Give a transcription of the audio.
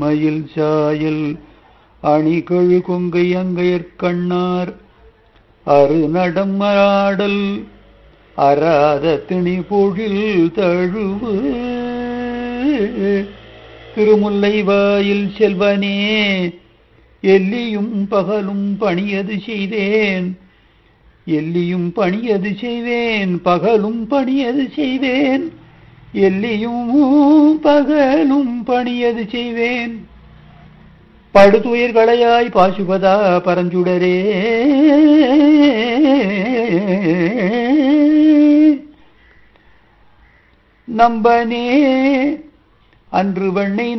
மயில் சாயல் அணிகழு கொங்கை அங்கையற்கண்ணார் அருநடம் ஆடல் அராத திணி பொழில் தழுவு திருமுல்லை வாயில் செல்வனே எல்லியும் பகலும் பணியது செய்வேன் எல்லியும் பணியது செய்வேன் பகலும் பணியது செய்வேன் எல்லியும் பகலும் பணியது செய்வேன் படுதுயிர்களையாய் பாசுபதா பரஞ்சுடரே நம்பனே அன்று வெண்ணை